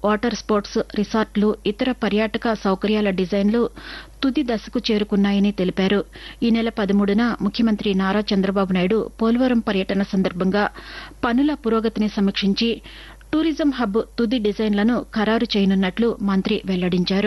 water sports రిసార్ట్లు ఇతర పర్యాటక సౌకర్యాల డిజైన్లు తుది దశకు చేరుకున్నాయని తెలిపారు ఈ నెల పదమూడున ముఖ్యమంత్రి నారా చంద్రబాబు నాయుడు పోలవరం పర్యటన సందర్భంగా పనుల పురోగతిని సమీక్షించి టూరిజం హబ్ తుది డిజైన్లను ఖరారు చేయనున్నట్లు మంత్రి వెల్లడించారు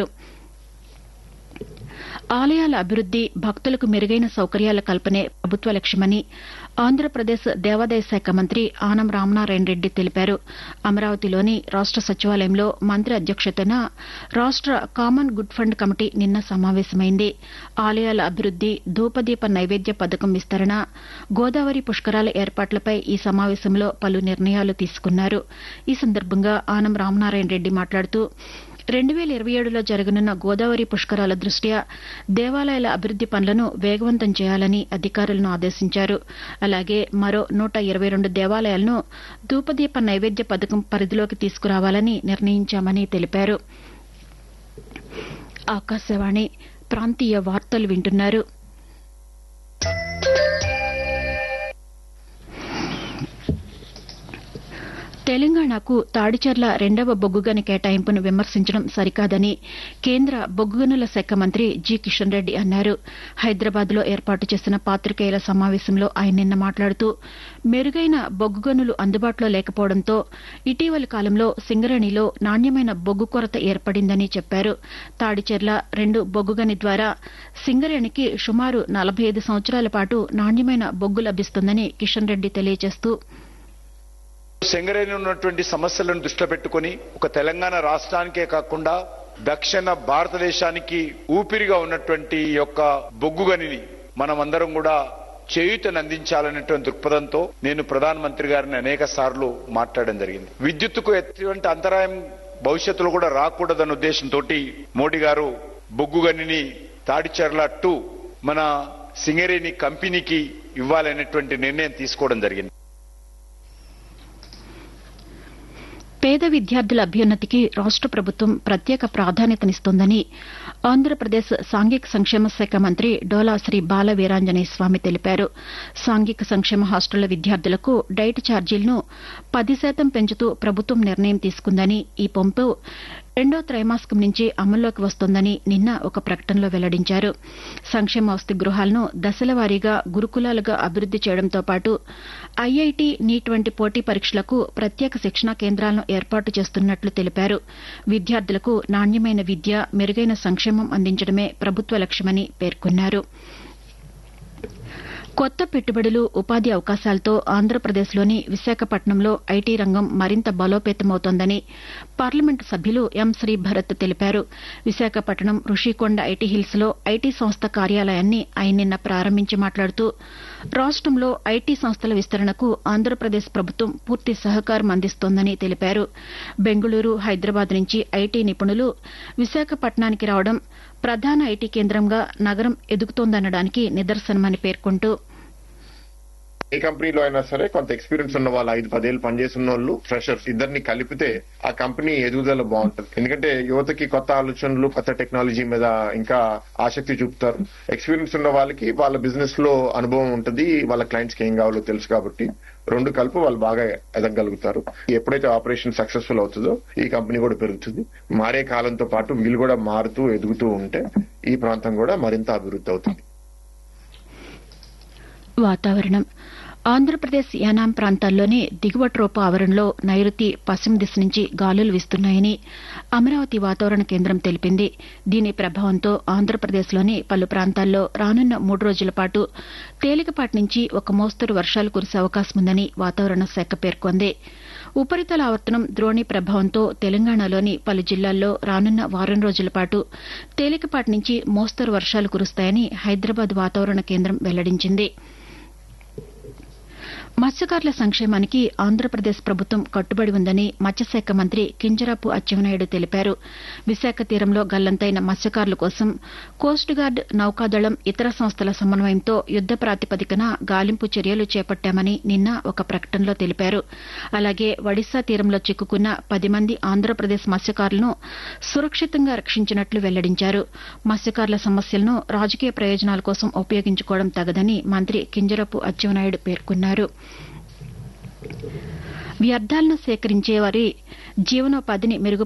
ఆలయాల అభివృద్ది భక్తులకు మెరుగైన సౌకర్యాల కల్పనే ప్రభుత్వ లక్ష్యమని ఆంధ్రప్రదేశ్ దేవాదాయ శాఖ మంత్రి ఆనం రామనారాయణ రెడ్డి తెలిపారు అమరావతిలోని రాష్ట సచివాలయంలో మంత్రి అధ్యక్షతన రాష్ట కామన్ గుడ్ ఫండ్ కమిటీ నిన్న సమావేశమైంది ఆలయాల అభివృద్ది ధూపదీప నైవేద్య పథకం విస్తరణ గోదావరి పుష్కరాల ఏర్పాట్లపై ఈ సమావేశంలో పలు నిర్ణయాలు తీసుకున్నారు ఈ సందర్భంగా ఆనం రామనారాయణ రెడ్డి మాట్లాడుతూ రెండు వేల ఇరవై ఏడులో జరగనున్న గోదావరి పుష్కరాల దృష్ట్యా దేవాలయాల అభివృద్ది పనులను వేగవంతం చేయాలని అధికారులను ఆదేశించారు అలాగే మరో నూట ఇరవై రెండు దేవాలయాలను ధూపదీప నైవేద్య పథకం పరిధిలోకి తీసుకురావాలని నిర్ణయించామని తెలిపారు ఆకాశవాణి ప్రాంతీయ వార్తలు వింటున్నారు తెలంగాణకు తాడిచర్ల రెండవ బొగ్గుగని కేటాయింపును విమర్శించడం సరికాదని కేంద్ర బొగ్గుగనుల శాఖ మంత్రి జి కిషన్ రెడ్డి అన్నారు హైదరాబాద్లో ఏర్పాటు చేసిన పాతికేయుల సమావేశంలో ఆయన నిన్న మాట్లాడుతూ మెరుగైన బొగ్గుగనులు అందుబాటులో లేకపోవడంతో ఇటీవలి కాలంలో సింగరేణిలో నాణ్యమైన బొగ్గు కొరత ఏర్పడిందని చెప్పారు తాడిచెర్ల రెండు బొగ్గుగని ద్వారా సింగరేణికి సుమారు నలభై ఐదు సంవత్సరాల పాటు నాణ్యమైన బొగ్గు లభిస్తుందని కిషన్ రెడ్డి తెలియజేస్తూ సింగరేణి ఉన్నటువంటి సమస్యలను దృష్టిలో పెట్టుకుని ఒక తెలంగాణ రాష్ట్రానికే కాకుండా దక్షిణ భారతదేశానికి ఊపిరిగా ఉన్నటువంటి ఈ యొక్క బొగ్గుగనిని మనమందరం కూడా చేయూతను అందించాలనేటువంటి దృక్పథంతో నేను ప్రధానమంత్రి గారిని అనేక సార్లు మాట్లాడడం జరిగింది విద్యుత్తుకు ఎటువంటి అంతరాయం భవిష్యత్తులో కూడా రాకూడదన్న ఉద్దేశంతో మోడీ గారు బొగ్గుగనిని తాడిచెర్ల టూ మన సింగరేణి కంపెనీకి ఇవ్వాలనేటువంటి నిర్ణయం తీసుకోవడం జరిగింది పేద విద్యార్థుల అభ్యున్నతికి రాష్ట ప్రభుత్వం ప్రత్యేక ప్రాధాన్యతనిస్తోందని ఆంధ్రప్రదేశ్ సాంఘిక సంక్షేమ శాఖ మంత్రి డోలా శ్రీ బాల వీరాంజనేయ స్వామి తెలిపారు సాంఘిక సంక్షేమ హాస్టళ్ల విద్యార్థులకు డైట్ ఛార్జీలను పది శాతం పెంచుతూ ప్రభుత్వం నిర్ణయం తీసుకుందని ఈ పంపు రెండో త్రైమాసికం నుంచి అమల్లోకి వస్తోందని నిన్న ఒక ప్రకటనలో వెల్లడించారు సంక్షేమ వసతి గృహాలను దశల వారీగా గురుకులాలుగా అభివృద్ది చేయడంతో పాటు ఐఐటి నీట్ వంటి పోటీ పరీక్షలకు ప్రత్యేక శిక్షణా కేంద్రాలను ఏర్పాటు చేస్తున్నట్లు తెలిపారు విద్యార్థులకు నాణ్యమైన విద్య మెరుగైన సంక్షేమం అందించడమే ప్రభుత్వ లక్ష్యమని పేర్కొన్నారు కొత్త పెట్టుబడులు ఉపాధి అవకాశాలతో ఆంధ్రప్రదేశ్లోని విశాఖపట్నంలో ఐటీ రంగం మరింత బలోపేతమవుతోందని పార్లమెంటు సభ్యులు ఎం శ్రీభరత్ తెలిపారు విశాఖపట్నం రుషికొండ ఐటీ హిల్స్ లో ఐటీ సంస్థ కార్యాలయాన్ని ఆయన నిన్న ప్రారంభించి మాట్లాడుతూ రాష్టంలో ఐటీ సంస్థల విస్తరణకు ఆంధ్రప్రదేశ్ ప్రభుత్వం పూర్తి సహకారం అందిస్తోందని తెలిపారు బెంగళూరు హైదరాబాద్ నుంచి ఐటీ నిపుణులు విశాఖపట్నానికి రావడం ప్రధాన ఐటీ కేంద్రంగా నగరం ఎదుగుతోందనడానికి నిదర్శనమని పేర్కొంటూ ఏ కంపెనీలో అయినా సరే కొంత ఎక్స్పీరియన్స్ ఉన్న వాళ్ళు ఐదు పదేళ్ళు పనిచేస్తున్న వాళ్ళు ఫ్రెషర్స్ ఇద్దరిని కలిపితే ఆ కంపెనీ ఎదుగుదల బాగుంటుంది ఎందుకంటే యువతకి కొత్త ఆలోచనలు కొత్త టెక్నాలజీ మీద ఇంకా ఆసక్తి చూపుతారు ఎక్స్పీరియన్స్ ఉన్న వాళ్ళకి వాళ్ళ బిజినెస్ లో అనుభవం ఉంటుంది వాళ్ళ క్లయింట్స్ కి ఏం కావాలో తెలుసు కాబట్టి రెండు కలిపి వాళ్ళు బాగా ఎదగలుగుతారు ఎప్పుడైతే ఆపరేషన్ సక్సెస్ఫుల్ అవుతుందో ఈ కంపెనీ కూడా పెరుగుతుంది మారే కాలంతో పాటు వీళ్ళు కూడా మారుతూ ఎదుగుతూ ఉంటే ఈ ప్రాంతం కూడా మరింత అభివృద్ధి అవుతుంది వాతావరణం ఆంధ్రప్రదేశ్ యానాం ప్రాంతాల్లోని దిగువ ట్రోపా ఆవరణలో నైరుతి పశ్చిమ దిశ నుంచి గాలులు వీస్తున్నాయని అమరావతి వాతావరణ కేంద్రం తెలిపింది దీని ప్రభావంతో ఆంధ్రప్రదేశ్లోని పలు ప్రాంతాల్లో రానున్న మూడు రోజుల పాటు తేలికపాటి నుంచి ఒక మోస్తరు వర్షాలు కురిసే అవకాశం ఉందని వాతావరణ శాఖ పేర్కొంది ఉపరితల ఆవర్తనం ద్రోణి ప్రభావంతో తెలంగాణలోని పలు జిల్లాల్లో రానున్న వారం రోజుల పాటు తేలికపాటి నుంచి మోస్తరు వర్షాలు కురుస్తాయని హైదరాబాద్ వాతావరణ కేంద్రం వెల్లడించింది మత్స్యకారుల సంక్షేమానికి ఆంధ్రప్రదేశ్ ప్రభుత్వం కట్టుబడి ఉందని మత్స్యశాఖ మంత్రి కింజరాపు అచ్చెన్నాయుడు తెలిపారు విశాఖ తీరంలో గల్లంతైన మత్స్యకారుల కోసం కోస్ట్ గార్డ్ నౌకాదళం ఇతర సంస్థల సమన్వయంతో యుద్ద ప్రాతిపదికన గాలింపు చర్యలు చేపట్టామని నిన్న ఒక ప్రకటనలో తెలిపారు అలాగే ఒడిశా తీరంలో చిక్కుకున్న పది మంది ఆంధ్రప్రదేశ్ మత్స్యకారులను సురక్షితంగా రక్షించినట్లు వెల్లడించారు మత్స్యకారుల సమస్యలను రాజకీయ ప్రయోజనాల కోసం ఉపయోగించుకోవడం తగదని మంత్రి కింజరపు అచ్చెన్నాయుడు పేర్కొన్నారు వ్యర్థాలను సేకరించే వారి జీవనోపాధిని మెరుగు